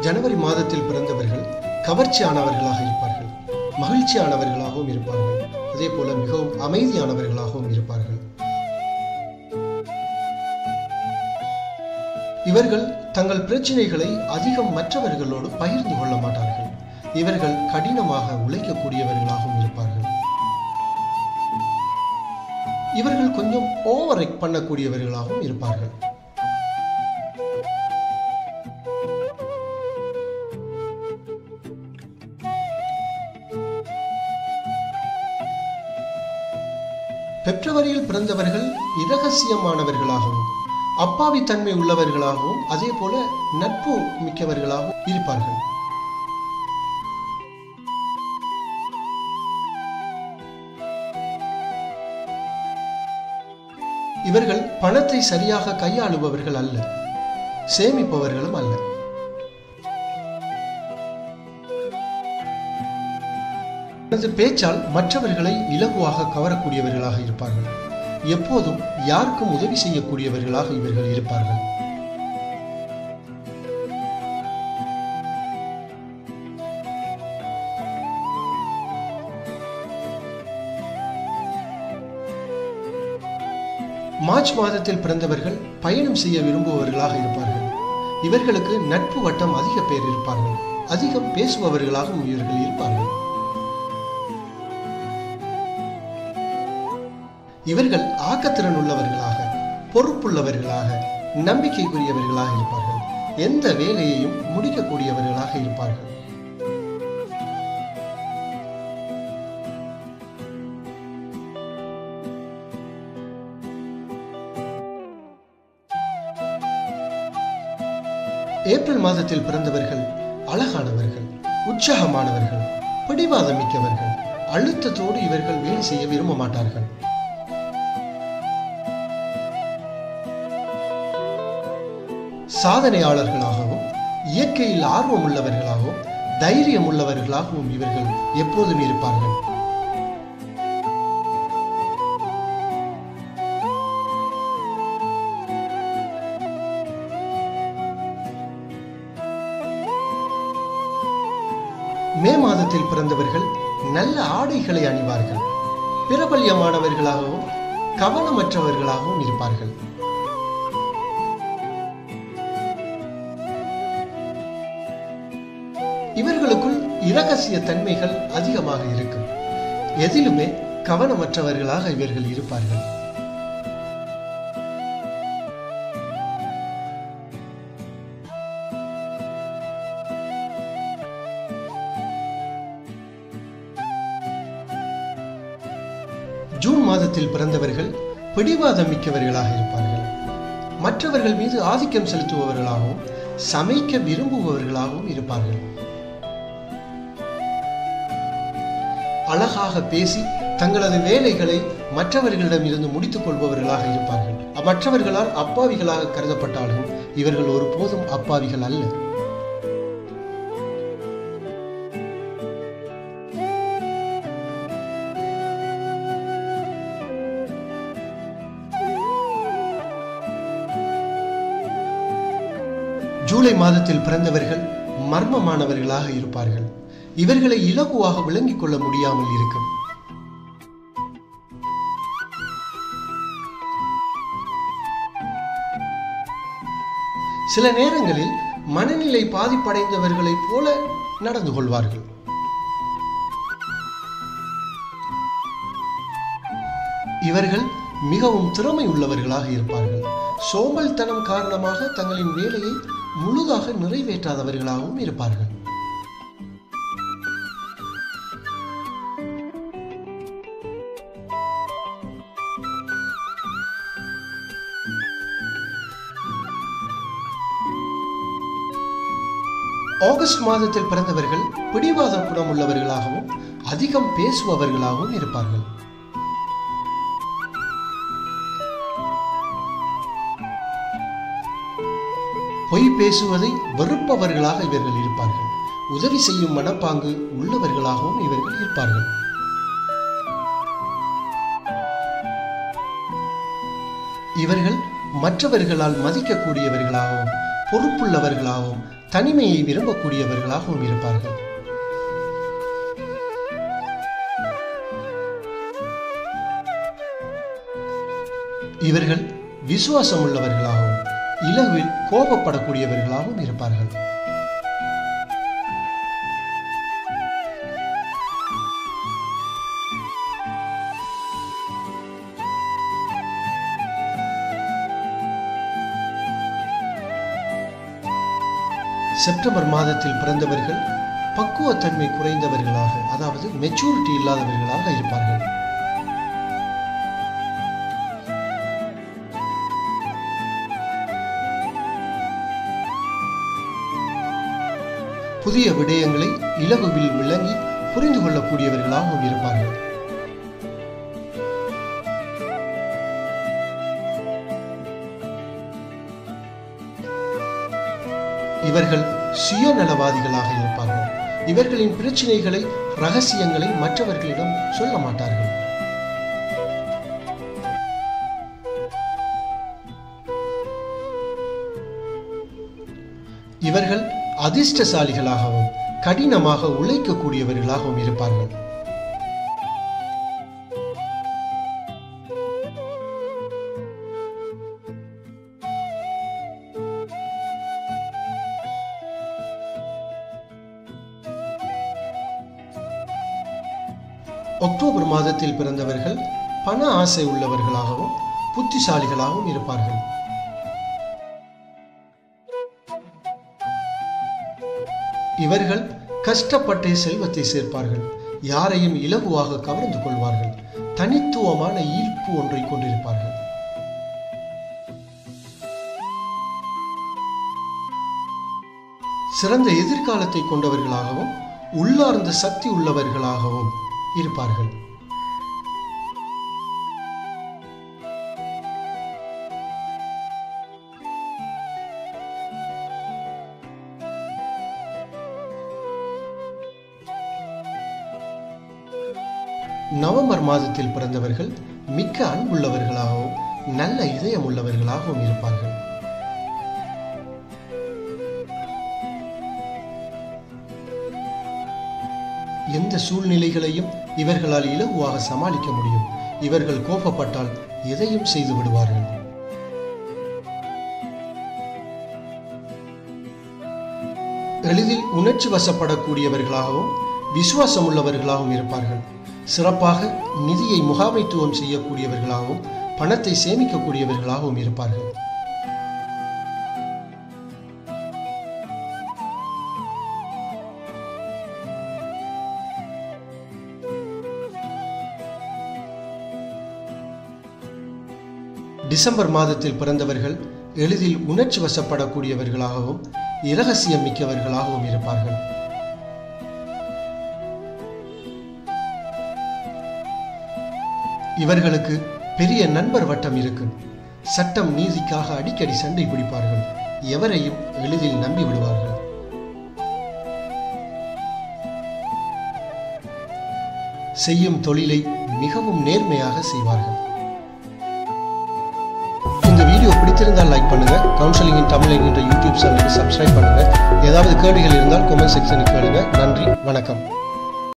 ஜனவரி மாதத்தில் பிறந்தவர்கள் கவர்ச்சியானவர்களாக இருப்பார்கள் மகிழ்ச்சியானவர்களாகவும் இருப்பார்கள் அதே போல மிகவும் அமைதியானவர்களாகவும் இருப்பார்கள் இவர்கள் தங்கள் பிரச்சனைகளை அதிகம் மற்றவர்களோடு பகிர்ந்து கொள்ள மாட்டார்கள் இவர்கள் கடினமாக உழைக்கக்கூடியவர்களாகவும் இருப்பார்கள் இவர்கள் கொஞ்சம் ஓவர் பண்ணக்கூடியவர்களாகவும் இருப்பார்கள் பிப்ரவரியில் பிறந்தவர்கள் இரகசியமானவர்களாகவும் அப்பாவி தன்மை உள்ளவர்களாகவும் அதே போல நட்பு மிக்கவர்களாகவும் இருப்பார்கள் இவர்கள் பணத்தை சரியாக கையாளுபவர்கள் அல்ல சேமிப்பவர்களும் அல்ல தனது பேச்சால் மற்றவர்களை இலகுவாக கவரக்கூடியவர்களாக இருப்பார்கள் எப்போதும் யாருக்கும் உதவி செய்யக்கூடியவர்களாக இவர்கள் இருப்பார்கள் மார்ச் மாதத்தில் பிறந்தவர்கள் பயணம் செய்ய விரும்புபவர்களாக இருப்பார்கள் இவர்களுக்கு நட்பு வட்டம் அதிக பேர் இருப்பார்கள் அதிகம் பேசுபவர்களாகவும் இவர்கள் இருப்பார்கள் இவர்கள் ஆக்கத்திறன் உள்ளவர்களாக பொறுப்புள்ளவர்களாக நம்பிக்கைக்குரியவர்களாக இருப்பார்கள் எந்த வேலையையும் முடிக்கக்கூடியவர்களாக இருப்பார்கள் ஏப்ரல் மாதத்தில் பிறந்தவர்கள் அழகானவர்கள் உற்சாகமானவர்கள் பிடிவாதம் மிக்கவர்கள் அழுத்தத்தோடு இவர்கள் வேலை செய்ய விரும்ப மாட்டார்கள் சாதனையாளர்களாகவும் இயற்கையில் ஆர்வம் உள்ளவர்களாகவும் தைரியம் உள்ளவர்களாகவும் இவர்கள் எப்போதும் இருப்பார்கள் மே மாதத்தில் பிறந்தவர்கள் நல்ல ஆடைகளை அணிவார்கள் பிரபல்யமானவர்களாகவும் கவனமற்றவர்களாகவும் இருப்பார்கள் இவர்களுக்குள் இரகசிய தன்மைகள் அதிகமாக இருக்கும் எதிலுமே கவனமற்றவர்களாக இவர்கள் இருப்பார்கள் ஜூன் மாதத்தில் பிறந்தவர்கள் பிடிவாதம் மிக்கவர்களாக இருப்பார்கள் மற்றவர்கள் மீது ஆதிக்கம் செலுத்துபவர்களாகவும் சமைக்க விரும்புபவர்களாகவும் இருப்பார்கள் அழகாக பேசி தங்களது வேலைகளை மற்றவர்களிடம் இருந்து முடித்துக் கொள்பவர்களாக இருப்பார்கள் மற்றவர்களால் அப்பாவிகளாக கருதப்பட்டாலும் இவர்கள் ஒருபோதும் அப்பாவிகள் அல்ல ஜூலை மாதத்தில் பிறந்தவர்கள் மர்மமானவர்களாக இருப்பார்கள் இவர்களை இலகுவாக விளங்கிக் கொள்ள முடியாமல் இருக்கும் சில நேரங்களில் மனநிலை பாதிப்படைந்தவர்களைப் போல நடந்து கொள்வார்கள் இவர்கள் மிகவும் திறமை உள்ளவர்களாக இருப்பார்கள் சோம்பல்தனம் காரணமாக தங்களின் வேலையை முழுதாக நிறைவேற்றாதவர்களாகவும் இருப்பார்கள் ஆகஸ்ட் மாதத்தில் பிறந்தவர்கள் பிடிவாத குணம் உள்ளவர்களாகவும் அதிகம் பேசுபவர்களாகவும் இருப்பார்கள் பொய் பேசுவதை வெறுப்பவர்களாக இவர்கள் இருப்பார்கள் உதவி செய்யும் மனப்பாங்கு உள்ளவர்களாகவும் இவர்கள் இருப்பார்கள் இவர்கள் மற்றவர்களால் மதிக்கக்கூடியவர்களாகவும் பொறுப்புள்ளவர்களாகவும் தனிமையை விரும்பக்கூடியவர்களாகவும் இருப்பார்கள் இவர்கள் விசுவாசம் உள்ளவர்களாகவும் இலவில் கோபப்படக்கூடியவர்களாகவும் இருப்பார்கள் செப்டம்பர் மாதத்தில் பிறந்தவர்கள் பக்குவத்தன்மை குறைந்தவர்களாக அதாவது மெச்சூரிட்டி இல்லாதவர்களாக இருப்பார்கள் புதிய விடயங்களை இலகுவில் விளங்கி புரிந்து கொள்ளக்கூடியவர்களாகவும் இருப்பார்கள் இவர்கள் சுயநலவாதிகளாக இருப்பார்கள் இவர்களின் பிரச்சனைகளை ரகசியங்களை மற்றவர்களிடம் சொல்ல மாட்டார்கள் இவர்கள் அதிர்ஷ்டசாலிகளாகவும் கடினமாக உழைக்கக்கூடியவர்களாகவும் இருப்பார்கள் அக்டோபர் மாதத்தில் பிறந்தவர்கள் பண ஆசை உள்ளவர்களாகவும் புத்திசாலிகளாகவும் இருப்பார்கள் இவர்கள் கஷ்டப்பட்டே செல்வத்தை சேர்ப்பார்கள் யாரையும் இலகுவாக கவர்ந்து கொள்வார்கள் தனித்துவமான ஈர்ப்பு ஒன்றை கொண்டிருப்பார்கள் சிறந்த எதிர்காலத்தை கொண்டவர்களாகவும் உள்ளார்ந்த சக்தி உள்ளவர்களாகவும் இருப்பார்கள் நவம்பர் மாதத்தில் பிறந்தவர்கள் மிக்க அன்புள்ளவர்களாகவும் நல்ல இதயம் உள்ளவர்களாகவும் இருப்பார்கள் எந்த சூழ்நிலைகளையும் இவர்களால் இலகுவாக சமாளிக்க முடியும் இவர்கள் கோபப்பட்டால் எதையும் செய்து விடுவார்கள் எளிதில் உணர்ச்சி வசப்படக்கூடியவர்களாகவும் விசுவாசம் உள்ளவர்களாகவும் இருப்பார்கள் சிறப்பாக நிதியை முகாமைத்துவம் செய்யக்கூடியவர்களாகவும் பணத்தை சேமிக்கக்கூடியவர்களாகவும் இருப்பார்கள் டிசம்பர் மாதத்தில் பிறந்தவர்கள் எளிதில் உணர்ச்சி வசப்படக்கூடியவர்களாகவும் இரகசியம் மிக்கவர்களாகவும் இருப்பார்கள் இவர்களுக்கு பெரிய நண்பர் வட்டம் இருக்கும் சட்டம் நீதிக்காக அடிக்கடி சண்டை பிடிப்பார்கள் எவரையும் எளிதில் நம்பி விடுவார்கள் செய்யும் தொழிலை மிகவும் நேர்மையாக செய்வார்கள் இந்த வீடியோ பிடித்திருந்தால் லைக் பண்ணுங்க கவுன்சிலிங் இன் தமிழ் என்கின்ற யூடியூப் சேனலுக்கு சப்ஸ்கிரைப் பண்ணுங்க ஏதாவது கேள்விகள் இருந்தால் கமெண்ட் செக்ஷனுக்கு கேளுங்க நன்றி வணக்கம்